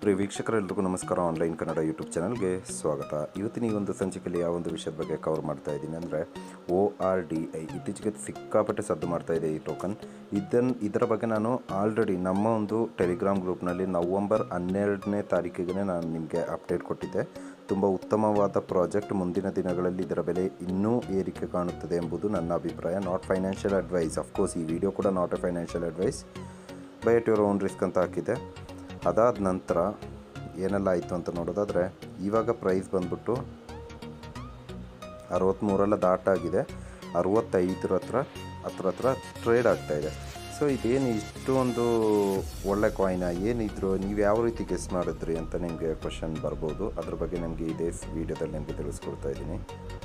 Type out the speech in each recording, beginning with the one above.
ಪ್ರಿಯ ವೀಕ್ಷಕರೆಲ್ಲರಿಗೂ ನಮಸ್ಕಾರ online Kannada YouTube ಚಾನಲ್ಗೆ ಸ್ವಾಗತ ಇವತ್ತಿನ ಈ ಒಂದು ಸಂಚಿಕೆಯಲ್ಲಿ ಯಾವ ಒಂದು ವಿಷಯದ ಬಗ್ಗೆ ಕವರ್ ಮಾಡ್ತಾ ಇದ್ದೀನಿ ಅಂದರೆ ಒ ಆರ್ ಡಿ ಐ ಇತ್ತೀಚೆಗೆ ಸಿಕ್ಕಾಪಟ್ಟೆ ಸದ್ದು ಮಾಡ್ತಾ ಇದೆ ಈ ಟೋಕನ್ ಇದನ್ನು ಇದರ ಬಗ್ಗೆ ನಾನು ಆಲ್ರೆಡಿ ನಮ್ಮ ಒಂದು ಟೆಲಿಗ್ರಾಮ್ ಗ್ರೂಪ್ನಲ್ಲಿ ನವಂಬರ್ ಹನ್ನೆರಡನೇ ತಾರೀಕಿಗೆ ನಾನು ನಿಮಗೆ ಅಪ್ಡೇಟ್ ಕೊಟ್ಟಿದ್ದೆ ತುಂಬ ಉತ್ತಮವಾದ ಪ್ರಾಜೆಕ್ಟ್ ಮುಂದಿನ ದಿನಗಳಲ್ಲಿ ಇದರ ಬೆಲೆ ಇನ್ನೂ ಏರಿಕೆ ಕಾಣುತ್ತದೆ ಎಂಬುದು ನನ್ನ ಅಭಿಪ್ರಾಯ ನಾಟ್ ಫೈನಾನ್ಷಿಯಲ್ ಅಡ್ವೈಸ್ ಅಫ್ಕೋರ್ಸ್ ಈ ವಿಡಿಯೋ ಕೂಡ not a financial advice buy at your own risk ಅಂತ ಹಾಕಿದೆ ಅದಾದ ನಂತರ ಏನೆಲ್ಲ ಆಯಿತು ಅಂತ ನೋಡೋದಾದರೆ ಇವಾಗ ಪ್ರೈಸ್ ಬಂದ್ಬಿಟ್ಟು ಅರವತ್ತ್ಮೂರೆಲ್ಲ ದಾಟಾಗಿದೆ ಅರವತ್ತೈದರ ಹತ್ರ ಹತ್ರ ಹತ್ರ ಟ್ರೇಡ್ ಆಗ್ತಾಯಿದೆ ಸೊ ಇದೇನು ಇಷ್ಟೊಂದು ಒಳ್ಳೆ ಕಾಯಿನ ಏನಿದ್ರು ನೀವು ಯಾವ ರೀತಿ ಗೆಸ್ ಮಾಡಿದ್ರಿ ಅಂತ ನಿಮಗೆ ಕ್ವಶನ್ ಬರ್ಬೋದು ಅದ್ರ ಬಗ್ಗೆ ನಿಮಗೆ ಇದೇ ವಿಡಿಯೋದಲ್ಲಿ ನಿಮಗೆ ತಿಳಿಸ್ಕೊಡ್ತಾ ಇದ್ದೀನಿ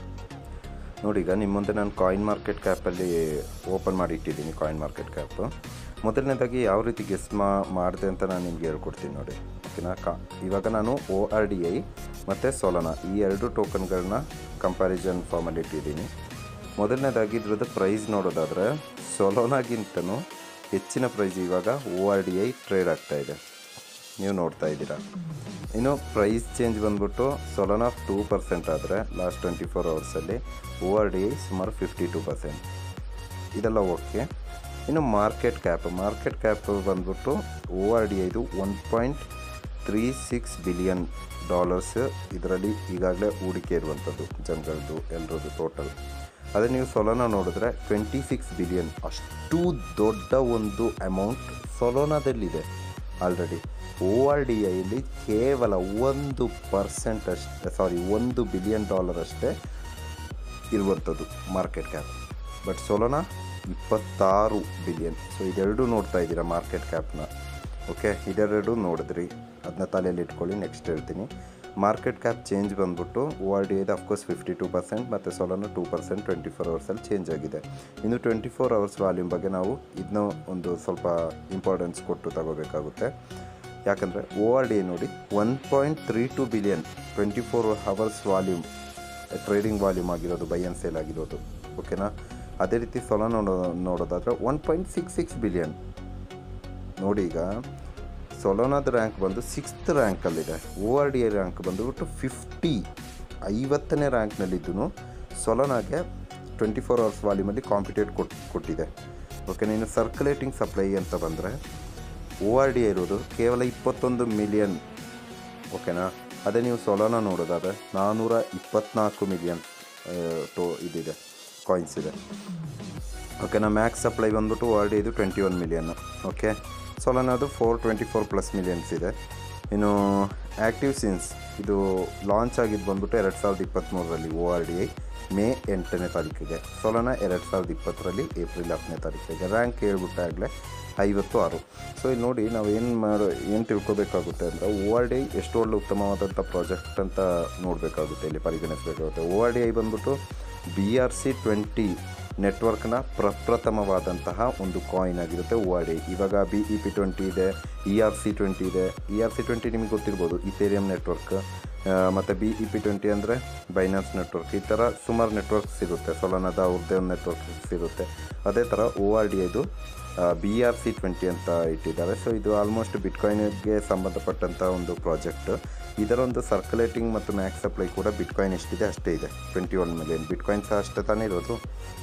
ನೋಡಿ ಈಗ ನಿಮ್ಮ ಮುಂದೆ ನಾನು ಕಾಯಿನ್ ಮಾರ್ಕೆಟ್ ಕ್ಯಾಪಲ್ಲಿ ಓಪನ್ ಮಾಡಿ ಇಟ್ಟಿದ್ದೀನಿ ಕಾಯಿನ್ ಮಾರ್ಕೆಟ್ ಕ್ಯಾಪು ಮೊದಲನೇದಾಗಿ ಯಾವ ರೀತಿ ಗೆಸ್ ಮಾ ಮಾಡಿದೆ ಅಂತ ನಾನು ನಿಮ್ಗೆ ಹೇಳ್ಕೊಡ್ತೀನಿ ನೋಡಿ ಓಕೆನಾ ಕಾ ಇವಾಗ ನಾನು ಒ ಆರ್ ಡಿ ಐ ಮತ್ತು ಸೋಲನ ಈ ಎರಡು ಟೋಕನ್ಗಳನ್ನ ಕಂಪ್ಯಾರಿಸನ್ ಫಾರ್ಮಲ್ಲಿ ಇಟ್ಟಿದ್ದೀನಿ ಮೊದಲನೇದಾಗಿ ಇದ್ರದ್ದು ಪ್ರೈಸ್ ನೋಡೋದಾದರೆ ಸೊಲೋನಾಗಿಂತನೂ ಹೆಚ್ಚಿನ ಪ್ರೈಸ್ ಇವಾಗ O R D I trade ಆಗ್ತಾ ಇದೆ ನೀವು ನೋಡ್ತಾ ಇದ್ದೀರಾ ಇನ್ನು ಪ್ರೈಸ್ ಚೇಂಜ್ ಬಂದ್ಬಿಟ್ಟು ಸೊಲೋನಾ ಟೂ ಪರ್ಸೆಂಟ್ ಆದರೆ ಲಾಸ್ಟ್ ಟ್ವೆಂಟಿ ಫೋರ್ ಅವರ್ಸಲ್ಲಿ ಓ ಆರ್ ಡಿ ಐ ಸುಮಾರು ಫಿಫ್ಟಿ ಟೂ ಪರ್ಸೆಂಟ್ ಇದೆಲ್ಲ ಓಕೆ ಇನ್ನು ಮಾರ್ಕೆಟ್ ಕ್ಯಾಪ್ ಮಾರ್ಕೆಟ್ ಕ್ಯಾಪ್ ಬಂದ್ಬಿಟ್ಟು ಓ ಆರ್ ಡಿ ಐದು one point three six billion dollars ಇದರಲ್ಲಿ ಈಗಾಗಲೇ ಹೂಡಿಕೆ ಇರುವಂಥದ್ದು ಜನಗಳದ್ದು ಎಲ್ಲರದ್ದು ಟೋಟಲ್ ಅದೇ ನೀವು ಸೊಲೋನಾ ನೋಡಿದ್ರೆ ಟ್ವೆಂಟಿ ಸಿಕ್ಸ್ ಬಿಲಿಯನ್ ಅಷ್ಟು ದೊಡ್ಡ ಒಂದು ಅಮೌಂಟ್ ಸೊಲೋನಾದಲ್ಲಿದೆ ಆಲ್ರೆಡಿ ಓ ಆರ್ ಡಿ ಐಲಿ ಕೇವಲ ಒಂದು ಪರ್ಸೆಂಟ್ ಅಷ್ಟೇ ಸಾರಿ ಒಂದು ಬಿಲಿಯನ್ ಡಾಲರ್ ಅಷ್ಟೇ ಇರುವಂಥದ್ದು ಮಾರ್ಕೆಟ್ ಕ್ಯಾಪ್ ಬಟ್ ಸೊಲೋನಾ ಇಪ್ಪತ್ತಾರು ಬಿಲಿಯನ್ ಸೊ ಇದೆರಡು ನೋಡ್ತಾ ಇದ್ದೀರಾ ಮಾರ್ಕೆಟ್ ಕ್ಯಾಪ್ನ ಓಕೆ ಇದೆರಡು ನೋಡಿದ್ರಿ ಅದನ್ನ ತಲೆಯಲ್ಲಿ ಇಟ್ಕೊಳ್ಳಿ ನೆಕ್ಸ್ಟ್ ಹೇಳ್ತೀನಿ ಮಾರ್ಕೆಟ್ ಕ್ಯಾಪ್ ಚೇಂಜ್ ಬಂದ್ಬಿಟ್ಟು ಓ ಆರ್ ಡಿ ಐದು ಅಫ್ಕೋರ್ಸ್ ಫಿಫ್ಟಿ ಟೂ ಪರ್ಸೆಂಟ್ ಮತ್ತು Solana two percent twenty four ಅವರ್ಸಲ್ಲಿ ಚೇಂಜ್ ಆಗಿದೆ ಇನ್ನು ಟ್ವೆಂಟಿ ಫೋರ್ ಅವರ್ಸ್ ವಾಲ್ಯೂಮ್ ಬಗ್ಗೆ ನಾವು ಇದನ್ನ ಒಂದು ಸ್ವಲ್ಪ ಇಂಪಾರ್ಟೆನ್ಸ್ ಕೊಟ್ಟು ತಗೋಬೇಕಾಗುತ್ತೆ ಯಾಕಂದರೆ ಓ ಆರ್ ಡಿ ನೋಡಿ one point three two billion twenty four hours volume trading volume ಆಗಿರೋದು ಬೈ ಆ್ಯಂಡ್ ಸೇಲ್ ಆಗಿರೋದು ಓಕೆನಾ ಅದೇ ರೀತಿ ಸೊಲ ನೋಡೋ ನೋಡೋದಾದರೆ one point six six billion ನೋಡಿ ಈಗ ಸೊಲೋನಾದ ರ್ಯಾಂಕ್ ಬಂದು ಸಿಕ್ಸ್ತ್ ರ್ಯಾಂಕಲ್ಲಿದೆ O R D I rank ಬಂದುಬಿಟ್ಟು ಫಿಫ್ಟಿ ಐವತ್ತನೇ ರ್ಯಾಂಕ್ನಲ್ಲಿದ್ದು ಸೊಲೋನಾಗೆ ಟ್ವೆಂಟಿ ಫೋರ್ ಅವರ್ಸ್ ವಾಲ್ಯೂಮಲ್ಲಿ ಕಾಂಪಿಟೇಟ್ ಕೊಟ್ಟು ಕೊಟ್ಟಿದೆ ಓಕೆ ನೀನು ಸರ್ಕ್ಯುಲೇಟಿಂಗ್ ಸಪ್ಲೈ ಅಂತ ಬಂದರೆ ಓ ಆರ್ ಡಿ ಐ ಇರೋದು ಕೇವಲ ಇಪ್ಪತ್ತೊಂದು ಮಿಲಿಯನ್ ಓಕೆನಾ ಅದೇ ನೀವು ಸೊಲೋನ ನೋಡೋದಾದರೆ ನಾನ್ನೂರ ಇಪ್ಪತ್ನಾಲ್ಕು ಮಿಲಿಯನ್ ಟೋ ಇದಿದೆ ಕಾಯಿನ್ಸ್ ಇದೆ ಓಕೆನಾ ಮ್ಯಾಕ್ಸ್ ಸಪ್ಲೈ ಬಂದ್ಬಿಟ್ಟು ಓ ಆರ್ ಡಿ ಇದು ಟ್ವೆಂಟಿ ಒನ್ ಮಿಲಿಯನ್ ಓಕೆ ಸೊಲೋನದು four twenty four plus millions ಇದೆ ಇನ್ನು ಆ್ಯಕ್ಟಿವ್ ಸಿನ್ಸ್ ಇದು ಲಾಂಚ್ ಆಗಿದ್ದು ಬಂದ್ಬಿಟ್ಟು ಎರಡು ಸಾವಿರದ ಇಪ್ಪತ್ತ್ಮೂರರಲ್ಲಿ O R D I May ಎಂಟನೇ ತಾರೀಕಿಗೆ ಸೊಲೋನ ಎರಡು ಸಾವಿರದ ಇಪ್ಪತ್ತರಲ್ಲಿ ಏಪ್ರಿಲ್ ಹತ್ತನೇ ತಾರೀಕಿಗೆ ರ್ಯಾಂಕ್ ಹೇಳ್ಬಿಟ್ಟಾಗಲೇ ಐವತ್ತು ಆರು ಸೊ ಇಲ್ಲಿ ನೋಡಿ ನಾವು ಏನು ಮಾಡೋ ಏನು ತಿಳ್ಕೊಬೇಕಾಗುತ್ತೆ ಅಂದರೆ ಓ ಆರ್ ಡಿ ಐ ಎಷ್ಟು ಒಳ್ಳೆ ಉತ್ತಮವಾದಂಥ ಪ್ರಾಜೆಕ್ಟ್ ಅಂತ ನೋಡಬೇಕಾಗುತ್ತೆ ಇಲ್ಲಿ ಪರಿಗಣಿಸಬೇಕಾಗುತ್ತೆ ಓ ಆರ್ ಡಿ ಐ ಬಂದ್ಬಿಟ್ಟು ಬಿ ಆರ್ ಸಿ ಟ್ವೆಂಟಿ ನೆಟ್ವರ್ಕ್ನ ಪ್ರಪ್ರಥಮವಾದಂತಹ ಒಂದು ಕಾಯಿನ್ ಆಗಿರುತ್ತೆ ಓ ಆರ್ ಡಿ ಐ ಇವಾಗ ಬಿ ಇ ಪಿ ಟ್ವೆಂಟಿ ಇದೆ ಇ ಆರ್ ಸಿ ಟ್ವೆಂಟಿ ಇದೆ ಇ ಆರ್ ಸಿ ಟ್ವೆಂಟಿ ನಿಮಗೆ ಗೊತ್ತಿರ್ಬೋದು ಇಥೇರಿಯಂ ನೆಟ್ವರ್ಕ್ ಮತ್ತು ಬಿ ಇ ಪಿ ಟ್ವೆಂಟಿ ಅಂದರೆ ಬೈನಾನ್ಸ್ ನೆಟ್ವರ್ಕ್ ಈ ಥರ ಸುಮಾರು ನೆಟ್ವರ್ಕ್ಸ್ ಇರುತ್ತೆ ಸೊಲೋನದ ಅವ್ರದ್ದೇ ಒಂದು ನೆಟ್ವರ್ಕ್ಸ್ ಇರುತ್ತೆ ಅದೇ ಥರ ಓ ಆರ್ ಡಿ ಐದು ಬಿ ಆರ್ ಸಿ ಟ್ವೆಂಟಿ ಅಂತ ಇಟ್ಟಿದ್ದಾರೆ ಸೊ ಇದು ಆಲ್ಮೋಸ್ಟ್ ಬಿಟ್ಕಾಯಿನ್ಗೆ ಸಂಬಂಧಪಟ್ಟಂಥ ಒಂದು ಪ್ರಾಜೆಕ್ಟ್ ಇದರೊಂದು ಸರ್ಕ್ಯುಲೇಟಿಂಗ್ ಮತ್ತು ಮ್ಯಾಕ್ಸ್ ಸಪ್ಲೈ ಕೂಡ ಬಿಟ್ಕಾಯಿನ್ ಎಷ್ಟಿದೆ ಅಷ್ಟೇ ಇದೆ ಟ್ವೆಂಟಿ ಒನ್ ಮಿಲಿಯನ್ ಬಿಟ್ಕಾಯಿನ್ ಸಹ ಅಷ್ಟೇ ತಾನೇ ಇರೋದು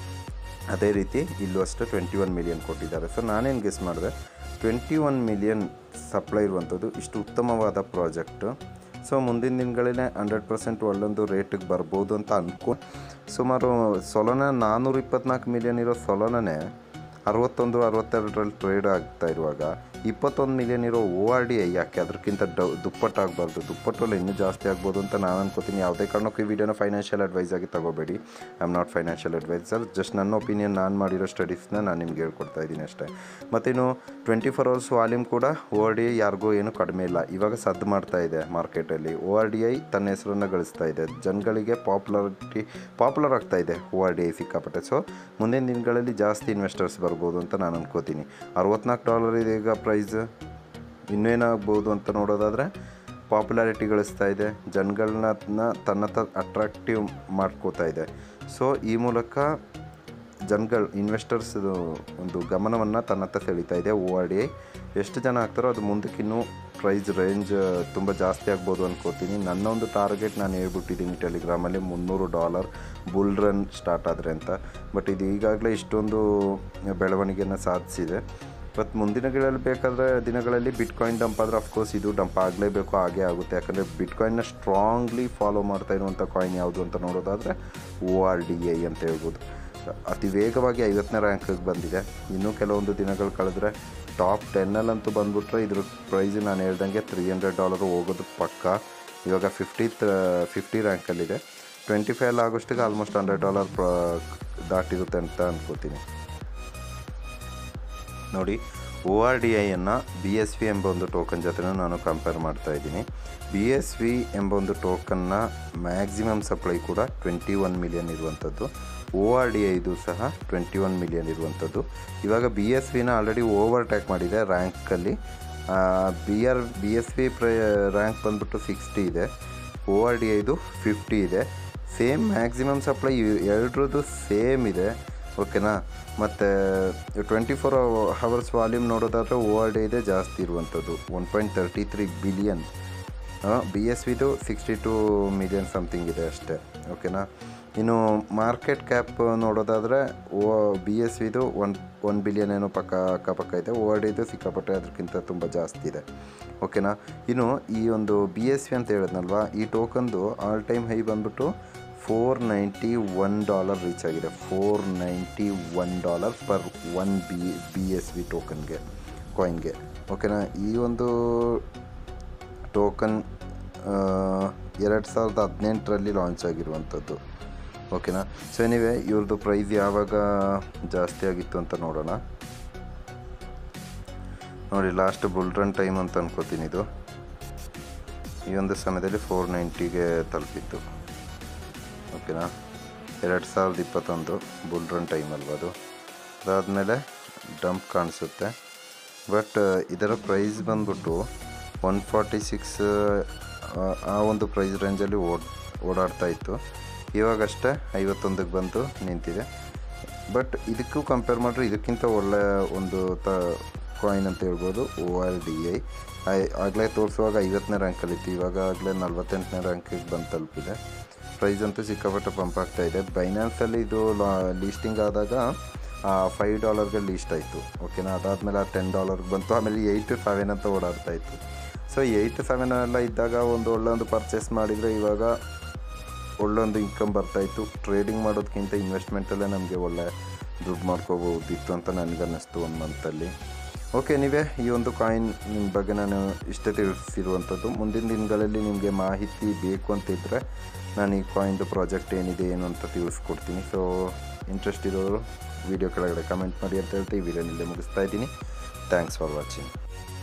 ಅದೇ ರೀತಿ ಇಲ್ಲೂ ಅಷ್ಟೇ ಟ್ವೆಂಟಿ ಒನ್ ಮಿಲಿಯನ್ ಕೊಟ್ಟಿದ್ದಾರೆ ಸೊ ನಾನೇನು ಗೆಸ್ ಮಾಡಿದೆ ಟ್ವೆಂಟಿ ಒನ್ ಮಿಲಿಯನ್ ಸಪ್ಲೈ ಇರುವಂಥದ್ದು ಇಷ್ಟು ಉತ್ತಮವಾದ ಪ್ರಾಜೆಕ್ಟು ಸೊ ಮುಂದಿನ ದಿನಗಳಲ್ಲೇ ಹಂಡ್ರೆಡ್ ಪರ್ಸೆಂಟ್ ಒಳ್ಳೊಂದು ರೇಟಿಗೆ ಬರ್ಬೋದು ಅಂತ ಅನ್ಕೊ ಸುಮಾರು ಸೊಲೋನ ನಾನ್ನೂರ ಇಪ್ಪತ್ನಾಲ್ಕು ಮಿಲಿಯನ್ ಇರೋ ಸೊಲೋನೇ ಅರವತ್ತೊಂದು ಅರವತ್ತೆರಡರಲ್ಲಿ ಟ್ರೇಡ್ ಆಗ್ತಾ ಇರುವಾಗ ಇಪ್ಪತ್ತೊಂದು ಮಿಲಿಯನ್ ಇರೋ ಓ ಆರ್ ಡಿ ಐ ಯಾಕೆ ಅದಕ್ಕಿಂತ ಡ ದುಪ್ಪಟ್ಟಾಗಬಾರ್ದು ದುಪ್ಪಟ್ಟಲ್ಲಿ ಇನ್ನೂ ಜಾಸ್ತಿ ಆಗ್ಬೋದು ಅಂತ ನಾನು ಅನ್ಕೋತೀನಿ ಯಾವುದೇ ಕಾರಣಕ್ಕೂ ಈ ವಿಡಿಯೋನ ಫೈನಾನ್ಷಿಯಲ್ ಅಡ್ವೈಸ್ ಆಗಿ ತಗೋಬೇಡಿ I am not financial advisor just ನನ್ನ ಒಪಿನಿಯನ್ ನಾನು ಮಾಡಿರೋ ಸ್ಟಡೀಸ್ನ ನಾನು ನಿಮ್ಗೆ ಹೇಳ್ಕೊಡ್ತಾ ಇದ್ದೀನಿ ಅಷ್ಟೇ ಮತ್ತಿನ್ನು ಟ್ವೆಂಟಿ ಫೋರ್ ಅವರ್ಸ್ ವಾಲ್ಯೂಮ್ ಕೂಡ ಓ ಆರ್ ಡಿ ಐ ಯಾರಿಗೂ ಏನೂ ಕಡಿಮೆ ಇಲ್ಲ ಇವಾಗ ಸದ್ದು ಮಾಡ್ತಾ ಇದೆ ಮಾರ್ಕೆಟಲ್ಲಿ ಓ ಆರ್ ಡಿ ಐ ತನ್ನ ಹೆಸರನ್ನು ಗಳಿಸ್ತಾ ಇದೆ ಜನಗಳಿಗೆ ಪಾಪ್ಯುಲಾರಿಟಿ ಪಾಪ್ಯುಲರ್ ಆಗ್ತಾ ಇದೆ ಓ ಆರ್ ಡಿ ಐ ಸಿಕ್ಕಾಪಟ್ಟೆ ಸೊ ಮುಂದಿನ ದಿನಗಳಲ್ಲಿ ಜಾಸ್ತಿ ಇನ್ವೆಸ್ಟರ್ಸ್ ಬರ್ಬೋದು ಅಂತ ನಾನು ಅನ್ಕೋತೀನಿ ಅರವತ್ನಾಲ್ಕು ಡಾಲರ್ ಇದೆ ಈಗ ಪ್ರೈಸ್ ಇನ್ನೇನಾಗ್ಬೋದು ಅಂತ ನೋಡೋದಾದರೆ ಪಾಪ್ಯುಲಾರಿಟಿ ಗಳಿಸ್ತಾ ಇದೆ ಜನಗಳನ್ನ ತನ್ನ ತ ಅಟ್ರಾಕ್ಟಿವ್ ಮಾಡ್ಕೋತಾ ಇದೆ ಸೊ ಈ ಮೂಲಕ ಜನಗಳು ಇನ್ವೆಸ್ಟರ್ಸ್ ಒಂದು ಗಮನವನ್ನು ತನ್ನತ್ತ ಸೆಳೀತಾ ಇದೆ ಓ ಆರ್ ಡಿ ಐ ಎಷ್ಟು ಜನ ಆಗ್ತಾರೋ ಅದು ಮುಂದಕ್ಕೆ ಇನ್ನೂ ಪ್ರೈಸ್ ರೇಂಜ್ ತುಂಬ ಜಾಸ್ತಿ ಆಗ್ಬೋದು ಅನ್ಕೋತೀನಿ ನನ್ನ ಒಂದು ಟಾರ್ಗೆಟ್ ನಾನು ಹೇಳ್ಬಿಟ್ಟಿದ್ದೀನಿ ಟೆಲಿಗ್ರಾಮಲ್ಲಿ ಮುನ್ನೂರು ಡಾಲರ್ ಬುಲ್ ರನ್ ಸ್ಟಾರ್ಟ್ ಆದರೆ ಅಂತ ಬಟ್ ಇದು ಈಗಾಗಲೇ ಇಷ್ಟೊಂದು ಬೆಳವಣಿಗೆಯನ್ನು ಸಾಧಿಸಿದೆ ಮತ್ತು ಮುಂದಿನ ಗಿಡದಲ್ಲಿ ಬೇಕಾದರೆ ದಿನಗಳಲ್ಲಿ ಬಿಟ್ಕಾಯಿನ್ ಡಂಪ್ ಆದರೆ ಅಫ್ಕೋರ್ಸ್ ಇದು ಡಂಪ್ ಆಗಲೇಬೇಕು ಹಾಗೇ ಆಗುತ್ತೆ ಯಾಕಂದರೆ ಬಿಟ್ಕಾಯಿನ್ನ ಸ್ಟ್ರಾಂಗ್ಲಿ ಫಾಲೋ ಮಾಡ್ತಾ ಇರುವಂಥ ಕಾಯಿನ್ ಯಾವುದು ಅಂತ ನೋಡೋದಾದರೆ ಓ ಆರ್ ಡಿ ಐ ಅಂತ ಹೇಳ್ಬೋದು ಅತಿ ವೇಗವಾಗಿ ಐವತ್ತನೇ ರ್ಯಾಂಕಿಗೆ ಬಂದಿದೆ ಇನ್ನೂ ಕೆಲವೊಂದು ದಿನಗಳು ಕಳೆದ್ರೆ ಟಾಪ್ ಟೆನ್ನಲ್ಲಂತೂ ಬಂದ್ಬಿಟ್ರೆ ಇದ್ರ ಪ್ರೈಸ್ ನಾನು ಹೇಳ್ದಂಗೆ ತ್ರೀ ಹಂಡ್ರೆಡ್ ಡಾಲರ್ ಹೋಗೋದು ಪಕ್ಕ ಇವಾಗ ಫಿಫ್ಟಿ ಫಿಫ್ಟಿ ರ್ಯಾಂಕಲ್ಲಿದೆ ಟ್ವೆಂಟಿ ಫೈವ್ ಆಗೋಷ್ಟಿಗೆ ಆಲ್ಮೋಸ್ಟ್ ಹಂಡ್ರೆಡ್ ಡಾಲರ್ ಪ್ರ ದಾಟಿರುತ್ತೆ ಅಂತ ಅನ್ಕೋತೀನಿ ನೋಡಿ ಒ ಆರ್ ಡಿ ಐಯನ್ನು ಬಿ ಎಸ್ ವಿ ಎಂಬ ಒಂದು ಟೋಕನ್ ಜೊತೆ ನಾನು ಕಂಪೇರ್ ಮಾಡ್ತಾ ಇದ್ದೀನಿ ಬಿ ಎಸ್ ವಿ ಎಂಬ ಒಂದು ಟೋಕನ್ನ ಮ್ಯಾಕ್ಸಿಮಮ್ ಸಪ್ಲೈ ಕೂಡ ಟ್ವೆಂಟಿ ಒನ್ ಮಿಲಿಯನ್ ಇರುವಂಥದ್ದು ಒ ಆರ್ ಡಿ ಐದು ಸಹ ಟ್ವೆಂಟಿ ಒನ್ ಮಿಲಿಯನ್ ಇರುವಂಥದ್ದು ಇವಾಗ ಬಿ ಎಸ್ ವಿನ ಆಲ್ರೆಡಿ ಓವರ್ ಟ್ಯಾಕ್ ಮಾಡಿದೆ ರ್ಯಾಂಕಲ್ಲಿ B R B S V ಪ್ರೈ ರ್ಯಾಂಕ್ ಬಂದ್ಬಿಟ್ಟು ಸಿಕ್ಸ್ಟಿ ಇದೆ ಒ ಆರ್ ಡಿ ಐದು ಫಿಫ್ಟಿ ಇದೆ ಸೇಮ್ ಮ್ಯಾಕ್ಸಿಮಮ್ ಸಪ್ಲೈ ಎರಡರದ್ದು ಸೇಮ್ ಇದೆ ಓಕೆನಾ ಮತ್ತು ಟ್ವೆಂಟಿ ಫೋರ್ ಹವರ್ಸ್ ವಾಲ್ಯೂಮ್ ನೋಡೋದಾದರೆ ಓ ಆರ್ ಡಿ ಇದೆ ಜಾಸ್ತಿ ಇರುವಂಥದ್ದು one point thirty three billion B S ವಿದು ಸಿಕ್ಸ್ಟಿ ಟು ಮಿಲಿಯನ್ ಸಮಥಿಂಗ್ ಇದೆ ಅಷ್ಟೇ ಓಕೆನಾ ಇನ್ನು ಮಾರ್ಕೆಟ್ ಕ್ಯಾಪ್ ನೋಡೋದಾದರೆ ಓ ಬಿ ಎಸ್ ವಿದು ಒನ್ ಒನ್ ಬಿಲಿಯನ್ ಏನೋ ಪಕ್ಕ ಅಕ್ಕಪಕ್ಕ ಇದೆ ಓ ಆರ್ ಡಿದು ಸಿಕ್ಕಾಪಟ್ಟೆ ಅದಕ್ಕಿಂತ ತುಂಬ ಜಾಸ್ತಿ ಇದೆ ಓಕೆನಾ ಇನ್ನು ಈ ಒಂದು ಬಿ ಎಸ್ ವಿ ಅಂತ ಹೇಳಿದ್ನಲ್ವಾ ಈ ಟೋಕನ್ದು ಆಲ್ ಟೈಮ್ ಹೈ ಬಂದ್ಬಿಟ್ಟು four ninety one dollar reach ಆಗಿದೆ four ninety one dollar per one B B S V ಟೋಕನ್ಗೆ ಕಾಯಿನ್ಗೆ ಓಕೆನಾ ಈ ಒಂದು ಟೋಕನ್ ಎರಡು ಸಾವಿರದ ಹದಿನೆಂಟರಲ್ಲಿ ಲಾಂಚ್ ಆಗಿರುವಂಥದ್ದು ಓಕೆನಾ ಸೊ ಎನಿವೆ ಇವ್ರದ್ದು ಪ್ರೈಸ್ ಯಾವಾಗ ಜಾಸ್ತಿ ಆಗಿತ್ತು ಅಂತ ನೋಡೋಣ ನೋಡಿ ಲಾಸ್ಟ್ ಬುಲ್ ರನ್ ಟೈಮ್ ಅಂತ ಅನ್ಕೋತೀನಿ ಇದು ಈ ಒಂದು ಸಮಯದಲ್ಲಿ ಫೋರ್ ನೈಂಟಿಗೆ ತಲುಪಿತ್ತು ಓಕೆನಾ ಎರಡು ಸಾವಿರದ ಇಪ್ಪತ್ತೊಂದು ಬುಲ್ ರನ್ ಟೈಮ್ ಅಲ್ವಾ ಅದು ಅದಾದಮೇಲೆ ಡಂಪ್ ಕಾಣಿಸುತ್ತೆ ಬಟ್ ಇದರ ಪ್ರೈಸ್ ಬಂದ್ಬಿಟ್ಟು ಒನ್ ಫಾರ್ಟಿ ಸಿಕ್ಸ್ ಆ ಒಂದು ಪ್ರೈಸ್ ರೇಂಜಲ್ಲಿ ಓಡ್ ಓಡಾಡ್ತಾ ಇತ್ತು ಇವಾಗಷ್ಟೇ ಐವತ್ತೊಂದಕ್ಕೆ ಬಂದು ನಿಂತಿದೆ ಬಟ್ ಇದಕ್ಕೂ ಕಂಪೇರ್ ಮಾಡಿದ್ರೆ ಇದಕ್ಕಿಂತ ಒಳ್ಳೆ ಒಂದು ತ ಕಾಯಿನ್ ಅಂತ ಹೇಳ್ಬೋದು O R D I I ಆಗಲೇ ತೋರಿಸುವಾಗ ಐವತ್ತನೇ ರ್ಯಾಂಕಲ್ಲಿತ್ತು ಇವಾಗ ಆಗಲೇ ನಲ್ವತ್ತೆಂಟನೇ ರ್ಯಾಂಕಿಗೆ ಬಂದು ತಲುಪಿದೆ ಪ್ರೈಸ್ ಅಂತೂ ಸಿಕ್ಕಾಪಟ್ಟೆ ಪಂಪ್ ಆಗ್ತಾ ಇದೆ ಬೈನಾನ್ಸಲ್ಲಿ ಇದು ಲೀಸ್ಟಿಂಗ್ ಆದಾಗ ಫೈವ್ ಡಾಲರ್ಗೆ ಲೀಸ್ಟ್ ಆಯಿತು ಓಕೆನಾ ಅದಾದಮೇಲೆ ಆ ಟೆನ್ ಡಾಲರ್ಗೆ ಬಂತು ಆಮೇಲೆ ಏಯ್ಟ್ ಸೆವೆನ್ ಅಂತ ಓಡಾಡ್ತಾ ಇತ್ತು ಸೊ ಏಯ್ಟ್ ಸೆವೆನ್ ಎಲ್ಲ ಇದ್ದಾಗ ಒಂದು ಒಳ್ಳೆ ಒಂದು ಪರ್ಚೇಸ್ ಮಾಡಿದರೆ ಇವಾಗ ಒಳ್ಳೆ ಒಂದು ಇನ್ಕಮ್ ಬರ್ತಾಯಿತ್ತು ಟ್ರೇಡಿಂಗ್ ಮಾಡೋದಕ್ಕಿಂತ ಇನ್ವೆಸ್ಟ್ಮೆಂಟಲ್ಲೇ ನಮಗೆ ಒಳ್ಳೆ ದುಡ್ಡು ಮಾಡ್ಕೋಬೋದಿತ್ತು ಅಂತ ನನಗನ್ನಿಸ್ತು ಒಂದು ಮಂತಲ್ಲಿ ಓಕೆ ನೀವೇ ಈ ಒಂದು ಕಾಯಿನ್ ನಿಮ್ಮ ಬಗ್ಗೆ ನಾನು ಇಷ್ಟೇ ತಿಳಿಸಿರುವಂಥದ್ದು ಮುಂದಿನ ದಿನಗಳಲ್ಲಿ ನಿಮಗೆ ಮಾಹಿತಿ ಬೇಕು ಅಂತಿದ್ದರೆ ನಾನು ಈ ಕಾಯಿನ್ದು ಪ್ರಾಜೆಕ್ಟ್ ಏನಿದೆ ಏನು ಅಂತ ತಿಳಿಸ್ಕೊಡ್ತೀನಿ ಸೊ ಇಂಟ್ರೆಸ್ಟ್ ಇರೋರು ವಿಡಿಯೋ ಕೆಳಗಡೆ ಕಮೆಂಟ್ ಮಾಡಿ ಅಂತ ಹೇಳ್ತಾ ಈ ವಿಡಿಯೋನಿಲ್ಲೇ ಮುಗಿಸ್ತಾ ಇದ್ದೀನಿ ಥ್ಯಾಂಕ್ಸ್ ಫಾರ್ ವಾಚಿಂಗ್